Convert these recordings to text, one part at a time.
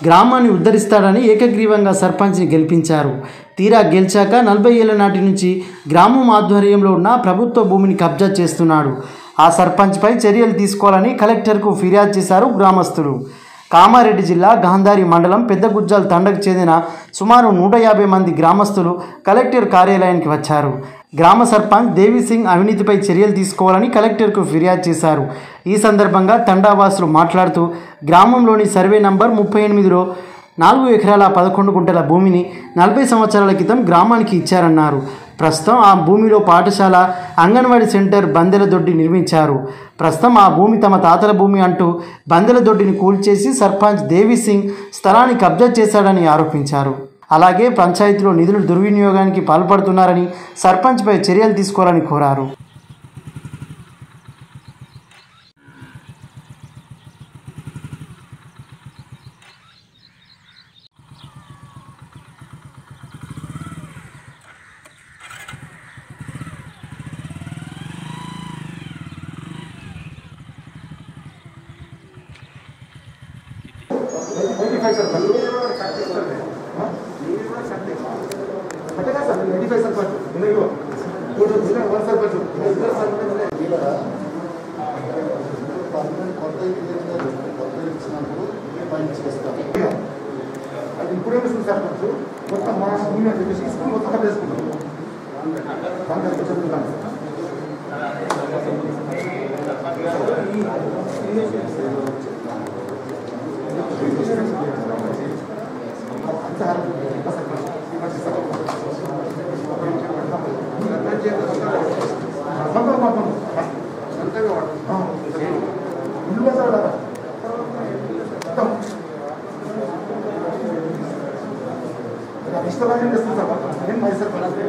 గ్రామాన్ని ఉద్ధరిస్తాడని ఏకగ్రీవంగా సర్పంచ్ని గెలిపించారు తీరా గెలిచాక నలభై ఏళ్ల నాటి నుంచి గ్రామం ఆధ్వర్యంలో ఉన్న ప్రభుత్వ భూమిని కబ్జా చేస్తున్నాడు ఆ సర్పంచ్పై చర్యలు తీసుకోవాలని కలెక్టర్కు ఫిర్యాదు చేశారు గ్రామస్తులు కామారెడ్డి జిల్లా గాంధారి మండలం పెద్దగుజ్జాల్ తండకు చెందిన సుమారు నూట యాభై మంది గ్రామస్తులు కలెక్టర్ కార్యాలయానికి వచ్చారు గ్రామ సర్పంచ్ దేవి సింగ్ అవినీతిపై చర్యలు తీసుకోవాలని కలెక్టర్కు ఫిర్యాదు చేశారు ఈ సందర్భంగా తండావాసులు మాట్లాడుతూ గ్రామంలోని సర్వే నంబర్ ముప్పై ఎనిమిదిలో నాలుగు ఎకరాల పదకొండు గుంటల భూమిని నలభై సంవత్సరాల క్రితం గ్రామానికి ఇచ్చారన్నారు ప్రస్తుతం ఆ భూమిలో పాఠశాల అంగన్వాడీ సెంటర్ బందెల దొడ్డి నిర్మించారు ప్రస్తుతం ఆ భూమి తమ తాతల భూమి అంటూ బందెల దొడ్డిని కూల్చేసి సర్పంచ్ దేవి సింగ్ స్థలాన్ని కబ్జా చేశాడని ఆరోపించారు అలాగే పంచాయతీలో నిధులు దుర్వినియోగానికి పాల్పడుతున్నారని సర్పంచ్పై చర్యలు తీసుకోవాలని కోరారు అది ఇప్పుడే వస్తుంది సార్ కొంచెం మొత్తం మా భూమి అని చెప్పేసి స్కూల్ మొత్తం కట్టేసుకుంటాం దానికి చెప్తున్నాను ఇల్లు సార్ మొత్తం ఇష్టమైన చేస్తుంది సార్ ఏం మైసర్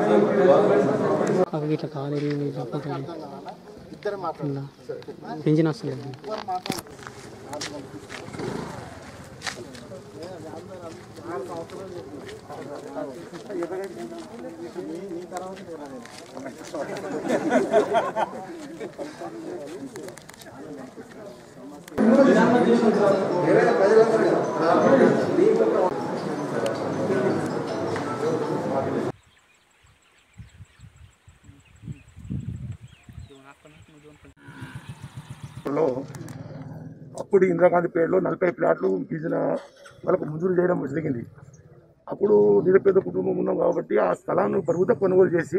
అవి ఇట్లా కాలేదు పెంచిన వస్తలేదు లో అప్పుడు ఇందిరాగాంధీ పేరులో నలభై ప్లాట్లు గిరిజన వాళ్ళకు మంజూరు చేయడం జరిగింది అప్పుడు నిరుపేద కుటుంబం ఉన్నాం కాబట్టి ఆ స్థలాన్ని ప్రభుత్వం కొనుగోలు చేసి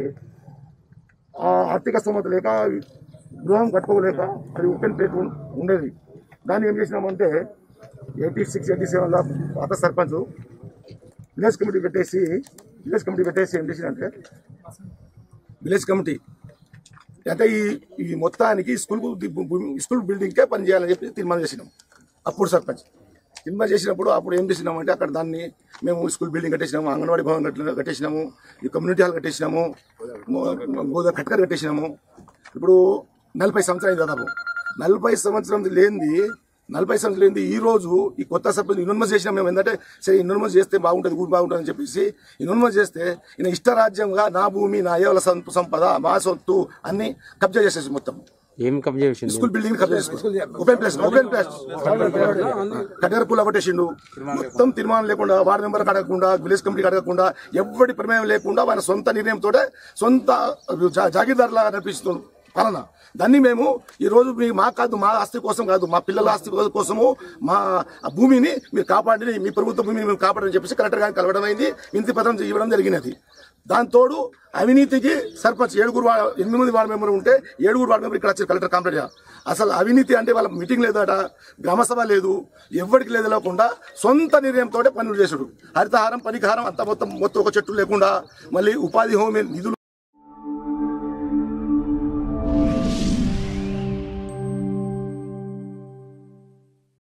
ఆ ఆర్థిక స్తోమత లేక గృహం కట్టుకోలేక అది ఓపెన్ ప్లేట్ ఉం- ఉండేది దాన్ని ఏం చేసినామంటే ఎయిటీ సిక్స్ ఎయిటీ సెవెన్లో పాత సర్పంచ్ విలేజ్ కమిటీ పెట్టేసి విలేజ్ కమిటీ పెట్టేసి ఏం చేసిందంటే విలేజ్ కమిటీ అంటే ఈ ఈ మొత్తానికి స్కూల్ స్కూల్ బిల్డింగ్కే పని చేయాలని చెప్పి తీర్మానం చేసినాం అప్పుడు సర్పంచ్ తీర్మానం చేసినప్పుడు అప్పుడు ఏం చేసినాము అంటే అక్కడ దాన్ని మేము స్కూల్ బిల్డింగ్ కట్టేసినాము అంగన్వాడీ భవన్ కట్ట- కట్టేసినాము ఈ కమ్యూనిటీ హాల్ కట్టేసినాము గోదా కట్టకర కట్టేసినాము ఇప్పుడు నలభై సంవత్సరాలు దాదాపు నలభై సంవత్సరం లేనిది నలభై సంవత్సరం లేనిది ఈ రోజు ఈ కొత్త సర్పంచ్ ఇన్వెస్ట్ చేసినాం మేము ఏంటంటే సరే ఇన్వెస్ట్ చేస్తే బాగుంటుంది ఊరు బాగుంటుంది అని చెప్పేసి ఇన్వెస్ట్ చేస్తే ఈయన ఇష్టరాజ్యంగా నా భూమి నా ఏవల సం- సంపద మా సొత్తు అన్ని కబ్జా చేసేసి మొత్తం ఏం కబ్జా చేసింది స్కూల్ బిల్డింగ్ కబ్జా చేసుకుంది ఓపెన్ ప్లేస్ ఓపెన్ ప్లేస్ కట్టెర పూల కొట్టేసిండు మొత్తం తీర్మానం లేకుండా వార్డు మెంబర్ అడగకుండా విలేజ్ కమిటీ అడగకుండా ఎవరి ప్రమేయం లేకుండా వాళ్ళ సొంత నిర్ణయంతో సొంత జా- జాగీర్దారులాగా నడిపిస్తుంది పాలన దాన్ని మేము ఈ రోజు మీ మా కాదు మా ఆస్తి కోసం కాదు మా పిల్లల ఆస్తి కోసము మా ఆ భూమిని మీరు కాపాడి మీ ప్రభుత్వ భూమిని మేము కాపాడని చెప్పేసి కలెక్టర్ గారిని కలవడం అయింది వినతి పత్రం ఇవ్వడం జరిగినది దాంతోడు అవినీతికి సర్పంచ్ ఏడుగురు వా- ఎనిమిది మంది వార్డు మెంబర్ ఉంటే ఏడుగురు వార్డు మెంబర్ ఇక్కడ వచ్చి కలెక్టర్ కంప్లైంట్ చేయాలి అసలు అవినీతి అంటే వాళ్ళ మీటింగ్ లేదట గ్రామసభ లేదు ఎవరికి లేదు లేకుండా సొంత నిర్ణయంతో పనులు చేసుడు హరితహారం పనికారం అంత మొత్తం మొత్తం ఒక చెట్టు లేకుండా మళ్ళీ ఉపాధి హామీ నిధులు